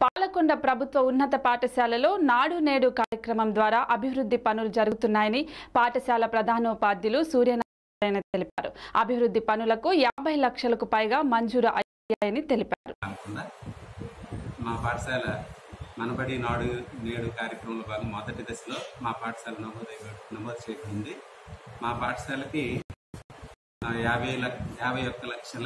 పాలకొండ ప్రభుత్వ ఉన్నత పాఠశాలలో నాడు నేడు కార్యక్రమం ద్వారా అభివృద్ధి పనులు జరుగుతున్నాయని పాఠశాల ప్రధానోపాధ్యులు సూర్యనారాయణ తెలిపారు అభివృద్ధి పనులకు యాభై లక్షలకు పైగా మంజూరు అయ్యాయని తెలిపారు కాకుండా మా పాఠశాల మనబడి నాడు నేడు కార్యక్రమంలో భాగంగా మొదటి దశలో మా పాఠశాల నమోదు నమోదు చేయబడింది మా పాఠశాలకి ఆ, యాభై లక్ష యాభై ఒక్క లక్షల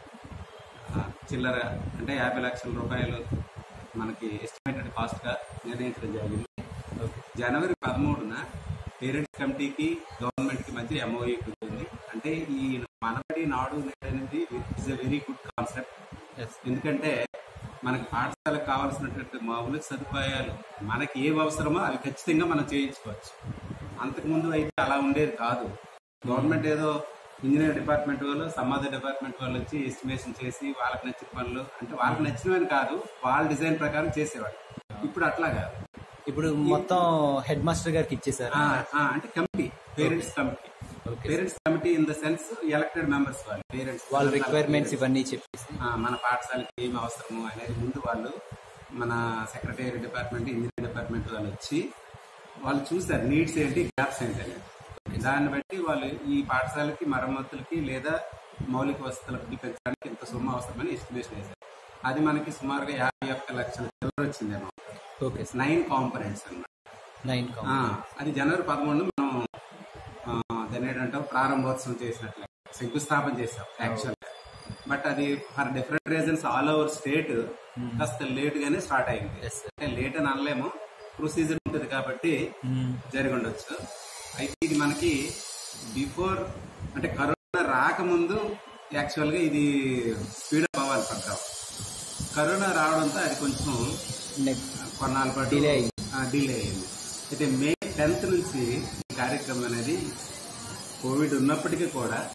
ఆ, చిల్లర అంటే యాభై లక్షల రూపాయలు మనకి ఎస్టిమేటెడ్ కాస్ట్గా నిర్ణయించడం జరిగింది జనవరి పదమూడున పేరెంట్స్ కమిటీకి గవర్నమెంట్కి మధ్య ఎంఓఈ కుదిరింది అంటే ఈ మనబడి నాడు నేడు అనేది it's a very good concept ఎందుకంటే మనకి పాఠశాలకు కావాల్సినటువంటి మౌలిక సదుపాయాలు మనకి ఏవి అవసరమో అవి ఖచ్చితంగా మనం చేయించుకోవచ్చు అంతకుముందు అయితే అలా ఉండేది కాదు గవర్నమెంట్ ఏదో ఇంజనీర్ డిపార్ట్మెంట్ వాళ్ళు సమాధి డిపార్ట్మెంట్ వాళ్ళు వచ్చి ఎస్టిమేషన్ చేసి వాళ్ళకి నచ్చిన పనులు అంటే వాళ్ళకి నచ్చినవని కాదు వాళ్ళ డిజైన్ ప్రకారం చేసేవాళ్ళు ఇప్పుడు అట్లా కాదు ఇప్పుడు మొత్తం హెడ్ మాస్టర్ గారికి ఇచ్చేసారు ఆ, ఆ, అంటే committee parents committee Okay. Parents committee in the sense elected members వాళ్ళు పేరెంట్స్ వాళ్ళ రిక్వైర్మెంట్స్ ఇవన్నీ చెప్పేసి ఆ, మన పాఠశాలకి ఏమి అవసరము అనేది ముందు వాళ్ళు మన సెక్రటరీ డిపార్ట్మెంట్ ఇంజనీరింగ్ డిపార్ట్మెంట్ వాళ్ళు వచ్చి వాళ్ళు చూసారు నీడ్స్ ఏంటి గ్యాప్స్ ఏంటి అనేది దాన్ని బట్టి వాళ్ళు ఈ పాఠశాలకి మరమ్మతులకి లేదా మౌలిక వసతులకు పెంచడానికి ఇంత సొమ్ము అవసరమని ఎస్టిమేషన్ వేశారు అది మనకి సుమారుగా యాభై ఒక్క లక్షల చిల్లర వచ్చిందేమో ఓకే సార్ నైన్ కాంపనెంట్స్ అన్నమాట నైన్ ఆ, అది జనవరి పదమూడు మనం ఆ, దాన్ని ఏంటంటే ప్రారంభోత్సవం చేసినట్లే శంకుస్థాపన చేసాం యాక్చువల్ బట్ అది for different reasons all over state కాస్త లేట్ గానే స్టార్ట్ అయింది Yes, sir. అంటే లేట్ అని అనలేము ప్రొసీజర్ ఉంటుంది కాబట్టి జరిగి ఉండొచ్చు అయితే ఇది మనకి బిఫోర్ అంటే కరోనా రాకముందు యాక్చువల్ గా ఇది స్పీడ్ అవ్వాలి పడ్డాం కరోనా రావడంతో అది కొంచెం నెక్స్ట్ కొన్నాళ్ళ పాటు Delay అయింది. డిలే అయింది అయితే మే టెన్త్ నుంచి ఈ కార్యక్రమం అనేది కోవిడ్ ఉన్నప్పటికీ కూడా